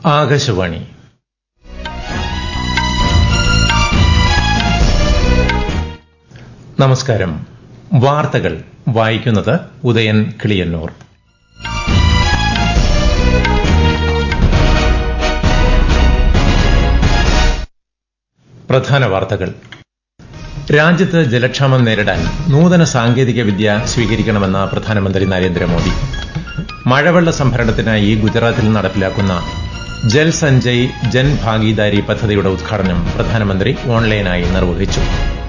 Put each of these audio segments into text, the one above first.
ആകാശവാണി നമസ്കാരം വാർത്തകൾ വായിക്കുന്നത് ഉദയൻ കിളിയന്നൂർ പ്രധാന വാർത്തകൾ രാജ്യത്ത് ജലക്ഷാമം നേരിടാൻ നൂതന സാങ്കേതിക വിദ്യ സ്വീകരിക്കണമെന്ന് പ്രധാനമന്ത്രി നരേന്ദ്രമോദി മഴവെള്ള സംഭരണത്തിനായി ഗുജറാത്തിൽ നടപ്പിലാക്കുന്ന ജൽ സഞ്ജയ് ജൻ ഭാഗീദാരി പദ്ധതിയുടെ ഉദ്ഘാടനം പ്രധാനമന്ത്രി ഓൺലൈനായി നിർവഹിച്ചു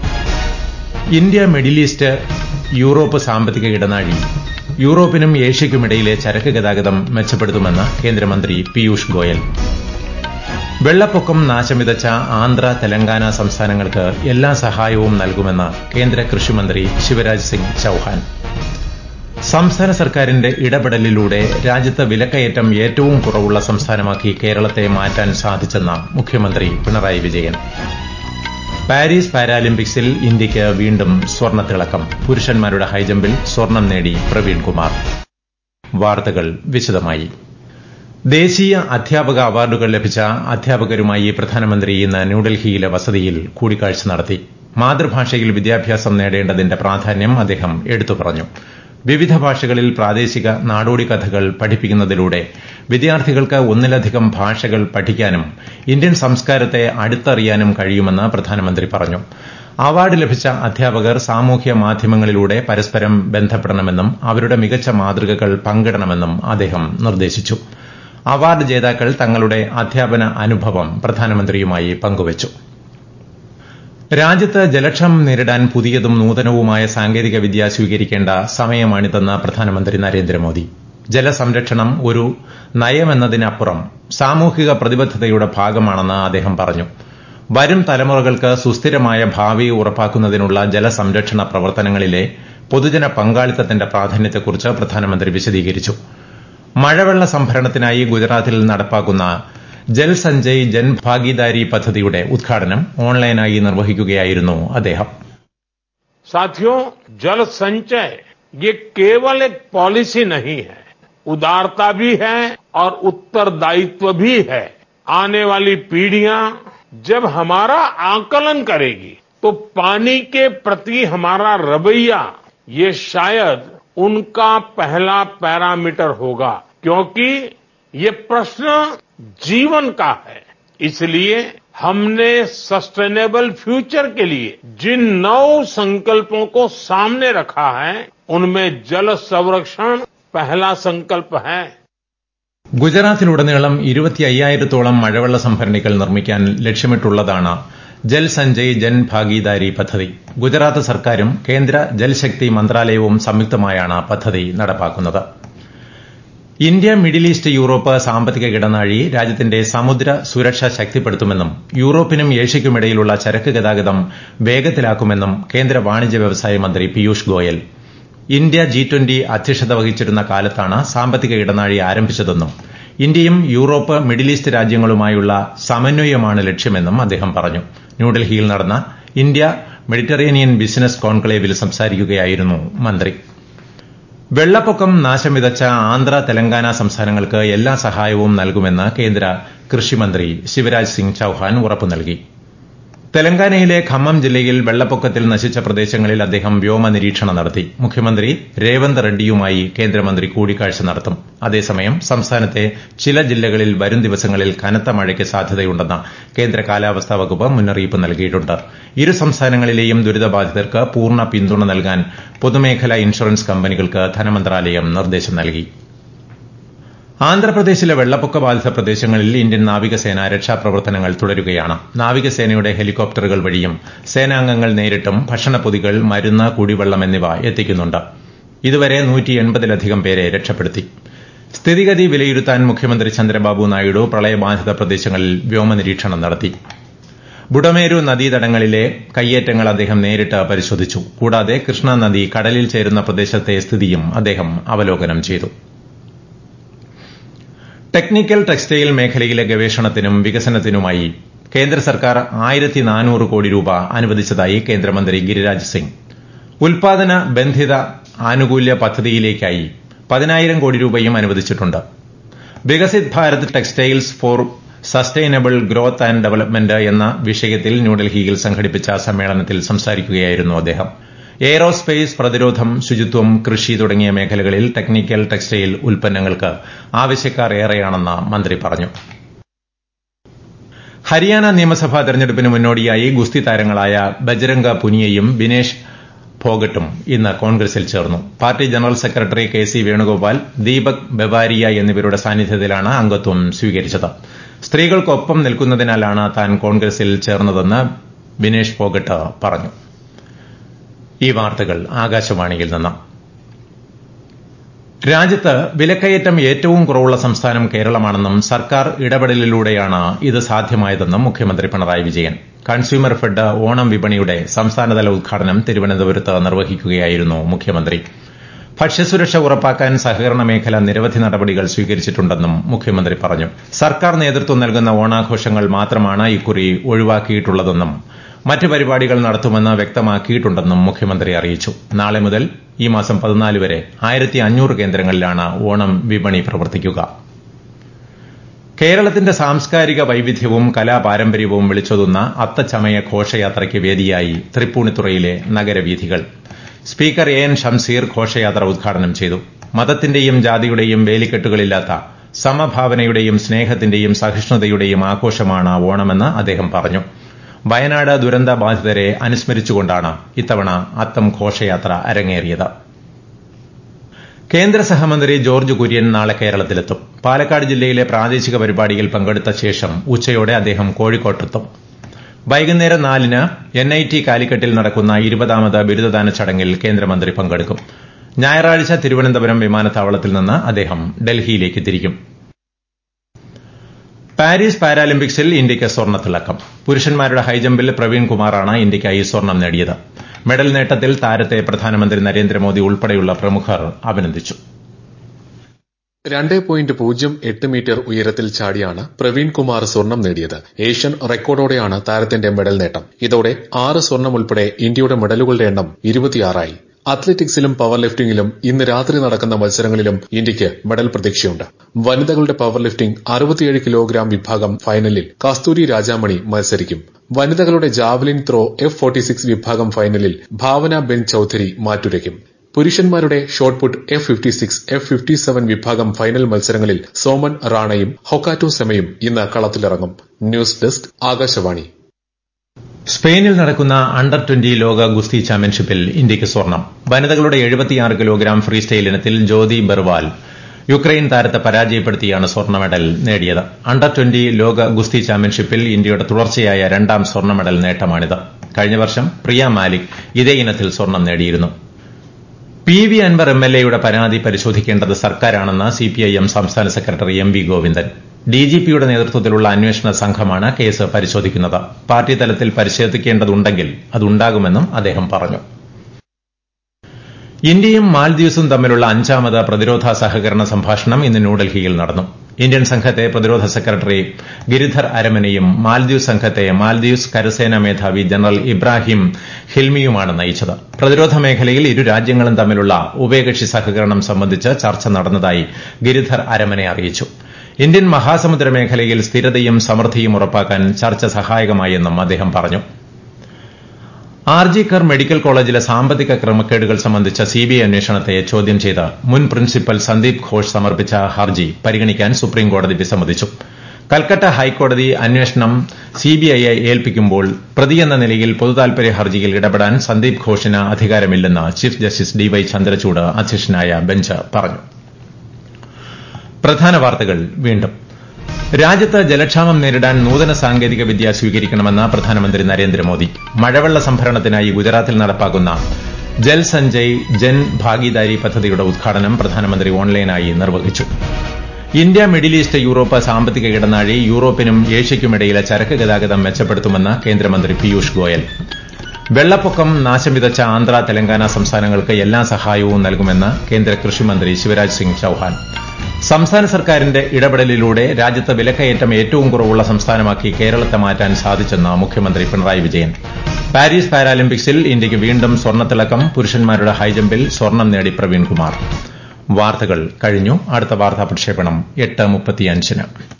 ഇന്ത്യ മിഡിൽ ഈസ്റ്റ് യൂറോപ്പ് സാമ്പത്തിക ഇടനാഴി യൂറോപ്പിനും ഏഷ്യയ്ക്കുമിടയിലെ ചരക്ക് ഗതാഗതം മെച്ചപ്പെടുത്തുമെന്ന് കേന്ദ്രമന്ത്രി പീയൂഷ് ഗോയൽ വെള്ളപ്പൊക്കം നാശം വിതച്ച ആന്ധ്ര തെലങ്കാന സംസ്ഥാനങ്ങൾക്ക് എല്ലാ സഹായവും നൽകുമെന്ന് കേന്ദ്ര കൃഷിമന്ത്രി ശിവരാജ് സിംഗ് ചൌഹാൻ സംസ്ഥാന സർക്കാരിന്റെ ഇടപെടലിലൂടെ രാജ്യത്ത് വിലക്കയറ്റം ഏറ്റവും കുറവുള്ള സംസ്ഥാനമാക്കി കേരളത്തെ മാറ്റാൻ സാധിച്ചെന്ന് മുഖ്യമന്ത്രി പിണറായി വിജയൻ പാരീസ് പാരാലിമ്പിക്സിൽ ഇന്ത്യയ്ക്ക് വീണ്ടും സ്വർണ്ണത്തിളക്കം പുരുഷന്മാരുടെ ഹൈജമ്പിൽ സ്വർണം നേടി പ്രവീൺ കുമാർ വാർത്തകൾ വിശദമായി ദേശീയ അധ്യാപക അവാർഡുകൾ ലഭിച്ച അധ്യാപകരുമായി പ്രധാനമന്ത്രി ഇന്ന് ന്യൂഡൽഹിയിലെ വസതിയിൽ കൂടിക്കാഴ്ച നടത്തി മാതൃഭാഷയിൽ വിദ്യാഭ്യാസം നേടേണ്ടതിന്റെ പ്രാധാന്യം അദ്ദേഹം എടുത്തു പറഞ്ഞു വിവിധ ഭാഷകളിൽ പ്രാദേശിക നാടോടി കഥകൾ പഠിപ്പിക്കുന്നതിലൂടെ വിദ്യാർത്ഥികൾക്ക് ഒന്നിലധികം ഭാഷകൾ പഠിക്കാനും ഇന്ത്യൻ സംസ്കാരത്തെ അടുത്തറിയാനും കഴിയുമെന്ന് പ്രധാനമന്ത്രി പറഞ്ഞു അവാർഡ് ലഭിച്ച അധ്യാപകർ സാമൂഹ്യ മാധ്യമങ്ങളിലൂടെ പരസ്പരം ബന്ധപ്പെടണമെന്നും അവരുടെ മികച്ച മാതൃകകൾ പങ്കിടണമെന്നും അദ്ദേഹം നിർദ്ദേശിച്ചു അവാർഡ് ജേതാക്കൾ തങ്ങളുടെ അധ്യാപന അനുഭവം പ്രധാനമന്ത്രിയുമായി പങ്കുവച്ചു രാജ്യത്ത് ജലക്ഷാമം നേരിടാൻ പുതിയതും നൂതനവുമായ സാങ്കേതിക വിദ്യ സ്വീകരിക്കേണ്ട സമയമാണിതെന്ന് പ്രധാനമന്ത്രി നരേന്ദ്രമോദി ജലസംരക്ഷണം ഒരു നയമെന്നതിനപ്പുറം സാമൂഹിക പ്രതിബദ്ധതയുടെ ഭാഗമാണെന്ന് അദ്ദേഹം പറഞ്ഞു വരും തലമുറകൾക്ക് സുസ്ഥിരമായ ഭാവി ഉറപ്പാക്കുന്നതിനുള്ള ജലസംരക്ഷണ പ്രവർത്തനങ്ങളിലെ പൊതുജന പങ്കാളിത്തത്തിന്റെ പ്രാധാന്യത്തെക്കുറിച്ച് പ്രധാനമന്ത്രി വിശദീകരിച്ചു മഴവെള്ള സംഭരണത്തിനായി ഗുജറാത്തിൽ നടപ്പാക്കുന്ന ജൽ സഞ്ജയ് ജൻ ഭാഗീദാരി പദ്ധതിയുടെ ഉദ്ഘാടനം ഓൺലൈനായി നിർവഹിക്കുകയായിരുന്നു അദ്ദേഹം साथियों जल संचय ये केवल एक पॉलिसी नहीं है उदारता भी है और उत्तरदायित्व भी है आने वाली पीढ़ियां जब हमारा आकलन करेगी तो पानी के प्रति हमारा रवैया ये शायद उनका पहला पैरामीटर होगा क्योंकि ये प्रश्न जीवन का है इसलिए हमने सस्टेनेबल फ्यूचर के लिए जिन नौ संकल्पों को सामने रखा है उनमें जल संरक्षण पहला संकल्प है ഗുജറാത്തിലുടനീളം ഇരുപത്തി അയ്യായിരത്തോളം മഴവെള്ള സംഭരണികൾ നിർമ്മിക്കാൻ ലക്ഷ്യമിട്ടുള്ളതാണ് ജൽ സഞ്ജയ് ജൻ ഭാഗീദാരി പദ്ധതി ഗുജറാത്ത് സർക്കാരും കേന്ദ്ര ജൽശക്തി മന്ത്രാലയവും സംയുക്തമായാണ് പദ്ധതി നടപ്പാക്കുന്നത് ഇന്ത്യ മിഡിൽ ഈസ്റ്റ് യൂറോപ്പ് സാമ്പത്തിക ഇടനാഴി രാജ്യത്തിന്റെ സമുദ്ര സുരക്ഷ ശക്തിപ്പെടുത്തുമെന്നും യൂറോപ്പിനും ഏഷ്യയ്ക്കുമിടയിലുള്ള ചരക്ക് ഗതാഗതം വേഗത്തിലാക്കുമെന്നും കേന്ദ്ര വാണിജ്യ വ്യവസായ മന്ത്രി Piyush Goyal India G twenty അധ്യക്ഷത വഹിച്ചിരുന്ന കാലത്താണ് സാമ്പത്തിക ഇടനാഴി ആരംഭിച്ചതെന്നും ഇന്ത്യയും യൂറോപ്പ് മിഡിൽ ഈസ്റ്റ് രാജ്യങ്ങളുമായുള്ള സമന്വയമാണ് ലക്ഷ്യമെന്നും അദ്ദേഹം പറഞ്ഞു ന്യൂഡൽഹിയിൽ നടന്ന ഇന്ത്യ മെഡിറ്ററേനിയൻ ബിസിനസ് കോൺക്ലേവിൽ സംസാരിക്കുകയായിരുന്നു മന്ത്രി വെള്ളപ്പൊക്കം നാശം വിതച്ച ആന്ധ്ര തെലങ്കാന സംസ്ഥാനങ്ങൾക്ക് എല്ലാ സഹായവും നൽകുമെന്ന് കേന്ദ്ര കൃഷിമന്ത്രി ശിവരാജ് സിംഗ് ചൌഹാൻ ഉറപ്പു നൽകി തെലങ്കാനയിലെ ഖമ്മം ജില്ലയിൽ വെള്ളപ്പൊക്കത്തിൽ നശിച്ച പ്രദേശങ്ങളിൽ അദ്ദേഹം വ്യോമ നിരീക്ഷണം നടത്തി മുഖ്യമന്ത്രി രേവന്ത് റെഡ്ഡിയുമായി കേന്ദ്രമന്ത്രി കൂടിക്കാഴ്ച നടത്തും അതേസമയം സംസ്ഥാനത്തെ ചില ജില്ലകളിൽ വരും ദിവസങ്ങളിൽ കനത്ത മഴയ്ക്ക് സാധ്യതയുണ്ടെന്ന് കേന്ദ്ര കാലാവസ്ഥാ വകുപ്പ് മുന്നറിയിപ്പ് നൽകിയിട്ടുണ്ട് ഇരു സംസ്ഥാനങ്ങളിലെയും ദുരിതബാധിതർക്ക് പൂർണ്ണ പിന്തുണ നൽകാൻ പൊതുമേഖലാ ഇൻഷുറൻസ് കമ്പനികൾക്ക് ധനമന്ത്രാലയം നിർദ്ദേശം നൽകി ആന്ധ്രാപ്രദേശിലെ വെള്ളപ്പൊക്ക ബാധിത പ്രദേശങ്ങളിൽ ഇന്ത്യൻ നാവികസേന രക്ഷാപ്രവർത്തനങ്ങൾ തുടരുകയാണ് നാവികസേനയുടെ ഹെലികോപ്റ്ററുകൾ വഴിയും സേനാംഗങ്ങൾ നേരിട്ടും ഭക്ഷണപ്പൊതികൾ മരുന്ന് കുടിവെള്ളം എന്നിവ എത്തിക്കുന്നുണ്ട് ഇതുവരെ നൂറ്റി എൺപതിലധികം പേരെ രക്ഷപ്പെടുത്തി സ്ഥിതിഗതി വിലയിരുത്താൻ മുഖ്യമന്ത്രി ചന്ദ്രബാബു നായിഡു പ്രളയബാധിത പ്രദേശങ്ങളിൽ വ്യോമനിരീക്ഷണം നടത്തി ബുഡമേരു നദീതടങ്ങളിലെ കയ്യേറ്റങ്ങൾ അദ്ദേഹം നേരിട്ട് പരിശോധിച്ചു കൂടാതെ കൃഷ്ണ നദി കടലിൽ ചേരുന്ന പ്രദേശത്തെ സ്ഥിതിയും അദ്ദേഹം അവലോകനം ചെയ്തു ടെക്നിക്കൽ ടെക്സ്റ്റൈൽ മേഖലയിലെ ഗവേഷണത്തിനും വികസനത്തിനുമായി കേന്ദ്ര സർക്കാർ ആയിരത്തി നാനൂറ് കോടി രൂപ അനുവദിച്ചതായി കേന്ദ്രമന്ത്രി ഗിരിരാജ് സിംഗ് ഉൽപാദന ബന്ധിത ആനുകൂല്യ പദ്ധതിയിലേക്കായി പതിനായിരം കോടി രൂപയും അനുവദിച്ചിട്ടുണ്ട് Viksit Bharat textiles for sustainable growth and development എന്ന വിഷയത്തിൽ ന്യൂഡൽഹിയിൽ സംഘടിപ്പിച്ച സമ്മേളനത്തിൽ സംസാരിക്കുകയായിരുന്നു അദ്ദേഹം എയ്റോസ്പേസ് പ്രതിരോധം ശുചിത്വം കൃഷി തുടങ്ങിയ മേഖലകളിൽ ടെക്നിക്കൽ ടെക്സ്റ്റൈൽ ഉൽപ്പന്നങ്ങൾക്ക് ആവശ്യക്കാർ ഏറെയാണെന്ന് മന്ത്രി പറഞ്ഞു ഹരിയാന നിയമസഭാ തെരഞ്ഞെടുപ്പിന് മുന്നോടിയായി ഗുസ്തി താരങ്ങളായ ബജരംഗ പുനിയയും ബിനേഷ് ഫോഗട്ടും ഇന്ന് കോൺഗ്രസിൽ ചേർന്നു party general secretary K C Venugopal Deepak Babaria എന്നിവരുടെ സാന്നിധ്യത്തിലാണ് അംഗത്വം സ്വീകരിച്ചത് സ്ത്രീകൾക്കൊപ്പം നിൽക്കുന്നതിനാലാണ് താൻ കോൺഗ്രസിൽ ചേർന്നതെന്ന് ബിനേഷ് ഫോഗട്ട് പറഞ്ഞു ഈ വാർത്തകൾ ആകാശവാണിയിൽ നിന്ന് രാജ്യത്ത് വിലക്കയറ്റം ഏറ്റവും കുറവുള്ള സംസ്ഥാനം കേരളമാണെന്നും സർക്കാർ ഇടപെടലിലൂടെയാണ് ഇത് സാധ്യമായതെന്നും മുഖ്യമന്ത്രി പിണറായി വിജയൻ കൺസ്യൂമർ ഫെഡ് ഓണം വിപണിയുടെ സംസ്ഥാനതല ഉദ്ഘാടനം തിരുവനന്തപുരത്ത് നിർവഹിക്കുകയായിരുന്നു മുഖ്യമന്ത്രി ഭക്ഷ്യസുരക്ഷ ഉറപ്പാക്കാൻ സഹകരണ മേഖല നിരവധി നടപടികൾ സ്വീകരിച്ചിട്ടുണ്ടെന്നും മുഖ്യമന്ത്രി പറഞ്ഞു സർക്കാർ നേതൃത്വം നൽകുന്ന ഓണാഘോഷങ്ങൾ മാത്രമാണ് ഇക്കുറി ഒഴിവാക്കിയിട്ടുള്ളതെന്നും മറ്റ് പരിപാടികൾ നടത്തുമെന്ന് വ്യക്തമാക്കിയിട്ടുണ്ടെന്നും മുഖ്യമന്ത്രി അറിയിച്ചു നാളെ മുതൽ ഈ മാസം പതിനാല് വരെ ആയിരത്തി അഞ്ഞൂറ് കേന്ദ്രങ്ങളിലാണ് ഓണം വിപണി പ്രവർത്തിക്കുക കേരളത്തിന്റെ സാംസ്കാരിക വൈവിധ്യവും കലാപാരമ്പര്യവും വിളിച്ചൊതുന്ന അത്തച്ചമയ ഘോഷയാത്രയ്ക്ക് വേദിയായി തൃപ്പൂണിത്തുറയിലെ നഗരവീഥികൾ സ്പീക്കർ എ എൻ ഷംസീർ ഘോഷയാത്ര ഉദ്ഘാടനം ചെയ്തു മതത്തിന്റെയും ജാതിയുടെയും വേലിക്കെട്ടുകളില്ലാത്ത സമഭാവനയുടെയും സ്നേഹത്തിന്റെയും സഹിഷ്ണുതയുടെയും ആഘോഷമാണ് ഓണമെന്ന് അദ്ദേഹം പറഞ്ഞു വയനാട് ദുരന്ത ബാധിതരെ അനുസ്മരിച്ചുകൊണ്ടാണ് ഇത്തവണ അത്തം ഘോഷയാത്ര അരങ്ങേറിയത് കേന്ദ്ര സഹമന്ത്രി ജോർജ് കുര്യൻ നാളെ കേരളത്തിലെത്തും പാലക്കാട് ജില്ലയിലെ പ്രാദേശിക പരിപാടിയിൽ പങ്കെടുത്ത ശേഷം ഉച്ചയോടെ അദ്ദേഹം കോഴിക്കോട്ടെത്തും വൈകുന്നേരം നാലിന് എൻ ഐ ടി കാലിക്കറ്റിൽ നടക്കുന്ന ഇരുപതാമത് ബിരുദദാന ചടങ്ങിൽ കേന്ദ്രമന്ത്രി പങ്കെടുക്കും ഞായറാഴ്ച തിരുവനന്തപുരം വിമാനത്താവളത്തിൽ നിന്ന് അദ്ദേഹം ഡൽഹിയിലേക്ക് തിരിക്കും പാരീസ് പാരാലിമ്പിക്സിൽ ഇന്ത്യയ്ക്ക് സ്വർണ്ണത്തിളക്കം പുരുഷന്മാരുടെ ഹൈജമ്പിൽ പ്രവീൺ കുമാറാണ് ഇന്ത്യയ്ക്കായി സ്വർണം നേടിയത് മെഡൽ നേട്ടത്തിൽ താരത്തെ പ്രധാനമന്ത്രി നരേന്ദ്രമോദി ഉൾപ്പെടെയുള്ള പ്രമുഖർ അഭിനന്ദിച്ചു രണ്ട് പോയിന്റ് പൂജ്യം എട്ട് മീറ്റർ ഉയരത്തിൽ ചാടിയാണ് പ്രവീൺ കുമാർ സ്വർണം നേടിയത് ഏഷ്യൻ റെക്കോർഡോടെയാണ് താരത്തിന്റെ മെഡൽ നേട്ടം ഇതോടെ ആറ് സ്വർണം ഉൾപ്പെടെ ഇന്ത്യയുടെ മെഡലുകളുടെ എണ്ണം ഇരുപത്തിയാറായി അത്ലറ്റിക്സിലും പവർ ലിഫ്റ്റിംഗിലും ഇന്ന് രാത്രി നടക്കുന്ന മത്സരങ്ങളിലും ഇന്ത്യയ്ക്ക് മെഡൽ പ്രതീക്ഷയുണ്ട് വനിതകളുടെ പവർ ലിഫ്റ്റിംഗ് അറുപത്തിയേഴ് കിലോഗ്രാം വിഭാഗം ഫൈനലിൽ കസ്തൂരി രാജാമണി മത്സരിക്കും വനിതകളുടെ javelin throw F forty six വിഭാഗം ഫൈനലിൽ ഭാവന ബെൻ ചൌധരി മാറ്റുരയ്ക്കും പുരുഷന്മാരുടെ shot put F fifty six F fifty seven വിഭാഗം ഫൈനൽ മത്സരങ്ങളിൽ സോമൻ റാണയും ഹൊക്കാറ്റോ സെമയും ഇന്ന് കളത്തിലിറങ്ങും ന്യൂസ് ഡെസ്ക് ആകാശവാണി സ്പെയിനിൽ നടക്കുന്ന അണ്ടർ ട്വന്റി ലോക ഗുസ്തി ചാമ്പ്യൻഷിപ്പിൽ ഇന്ത്യയ്ക്ക് സ്വർണം വനിതകളുടെ എഴുപത്തിയാറ് കിലോഗ്രാം ഫ്രീ സ്റ്റൈൽ ഇനത്തിൽ ജ്യോതി ബെർവാൽ യുക്രൈൻ താരത്തെ പരാജയപ്പെടുത്തിയാണ് സ്വർണ്ണ മെഡൽ നേടിയത് അണ്ടർ ട്വന്റി ലോക ഗുസ്തി ചാമ്പ്യൻഷിപ്പിൽ ഇന്ത്യയുടെ തുടർച്ചയായ രണ്ടാം സ്വർണ്ണ മെഡൽ നേട്ടമാണിത് കഴിഞ്ഞ വർഷം പ്രിയ മാലിക് ഇതേ ഇനത്തിൽ സ്വർണം നേടിയിരുന്നു P V Anvar M L എയുടെ പരാതി പരിശോധിക്കേണ്ടത് സർക്കാരാണെന്ന് സിപിഐഎം സംസ്ഥാന സെക്രട്ടറി എം വി ഗോവിന്ദൻ ഡിജിപിയുടെ നേതൃത്വത്തിലുള്ള അന്വേഷണ സംഘമാണ് കേസ് പരിശോധിക്കുന്നത് പാർട്ടി തലത്തിൽ പരിശോധിക്കേണ്ടതുണ്ടെങ്കിൽ അതുണ്ടാകുമെന്നും അദ്ദേഹം പറഞ്ഞു ഇന്ത്യയും മാൽദ്വീപ്സും തമ്മിലുള്ള അഞ്ചാമത് പ്രതിരോധ സഹകരണ സംഭാഷണം ഇന്ന് ന്യൂഡൽഹിയിൽ നടന്നു ഇന്ത്യൻ സംഘത്തെ പ്രതിരോധ സെക്രട്ടറി ഗിരിധർ അരമനയും മാൽദ്വീപ് സംഘത്തെ മാൽദ്വീപ്സ് കരസേനാ മേധാവി ജനറൽ ഇബ്രാഹിം ഹിൽമിയുമാണ് നയിച്ചത് പ്രതിരോധ മേഖലയിൽ ഇരു രാജ്യങ്ങളും തമ്മിലുള്ള ഉഭയകക്ഷി സഹകരണം സംബന്ധിച്ച് ചർച്ച നടന്നതായി ഗിരിധർ അരമനെ അറിയിച്ചു ഇന്ത്യൻ മഹാസമുദ്ര മേഖലയിൽ സ്ഥിരതയും സമൃദ്ധിയും ഉറപ്പാക്കാൻ ചർച്ച സഹായകമായെന്നും അദ്ദേഹം പറഞ്ഞു ആർജിക്കർ മെഡിക്കൽ കോളേജിലെ സാമ്പത്തിക ക്രമക്കേടുകൾ സംബന്ധിച്ച സിബിഐ അന്വേഷണത്തെ ചോദ്യം ചെയ്ത് മുൻ പ്രിൻസിപ്പൽ സന്ദീപ് ഘോഷ് സമർപ്പിച്ച ഹർജി പരിഗണിക്കാൻ സുപ്രീംകോടതി വിസമ്മതിച്ചു കൽക്കട്ട ഹൈക്കോടതി അന്വേഷണം സിബിഐയെ ഏൽപ്പിക്കുമ്പോൾ പ്രതിയെന്ന നിലയിൽ പൊതുതാൽപര്യ ഹർജിയിൽ ഇടപെടാൻ സന്ദീപ് ഘോഷിന് അധികാരമില്ലെന്ന് ചീഫ് ജസ്റ്റിസ് ഡിവൈ ചന്ദ്രചൂഡ് അധ്യക്ഷനായ ബെഞ്ച് പറഞ്ഞു പ്രധാന വാർത്തകൾ വീണ്ടും രാജ്യത്ത് ജലക്ഷാമം നേരിടാൻ നൂതന സാങ്കേതിക വിദ്യ സ്വീകരിക്കണമെന്ന് പ്രധാനമന്ത്രി നരേന്ദ്രമോദി മഴവെള്ള സംഭരണത്തിനായി ഗുജറാത്തിൽ നടപ്പാക്കുന്ന ജൽ സഞ്ജയ് ജൻ ഭാഗീദാരി പദ്ധതിയുടെ ഉദ്ഘാടനം പ്രധാനമന്ത്രി ഓൺലൈനായി നിർവഹിച്ചു ഇന്ത്യ മിഡിൽ ഈസ്റ്റ് യൂറോപ്പ് സാമ്പത്തിക ഇടനാഴി യൂറോപ്പിനും ഏഷ്യയ്ക്കുമിടയിലെ ചരക്ക് ഗതാഗതം മെച്ചപ്പെടുത്തുമെന്ന് കേന്ദ്രമന്ത്രി പീയൂഷ് ഗോയൽ വെള്ളപ്പൊക്കം നാശം വിതച്ച ആന്ധ്ര തെലങ്കാന സംസ്ഥാനങ്ങൾക്ക് എല്ലാ സഹായവും നൽകുമെന്ന് കേന്ദ്ര കൃഷിമന്ത്രി ശിവരാജ് സിംഗ് ചൌഹാൻ സംസ്ഥാന സർക്കാരിന്റെ ഇടപെടലിലൂടെ രാജ്യത്ത് വിലക്കയറ്റം ഏറ്റവും കുറവുള്ള സംസ്ഥാനമാക്കി കേരളത്തെ മാറ്റാൻ സാധിച്ചെന്ന് മുഖ്യമന്ത്രി പിണറായി വിജയൻ പാരീസ് പാരാലിമ്പിക്സിൽ ഇന്ത്യയ്ക്ക് വീണ്ടും സ്വർണ്ണത്തിളക്കം പുരുഷന്മാരുടെ ഹൈജമ്പിൽ സ്വർണം നേടി പ്രവീൺ കുമാർ വാർത്തകൾ കഴിഞ്ഞു അടുത്ത വാർത്താ പ്രക്ഷേപണം എട്ട് മുപ്പത്തിയഞ്ചിന്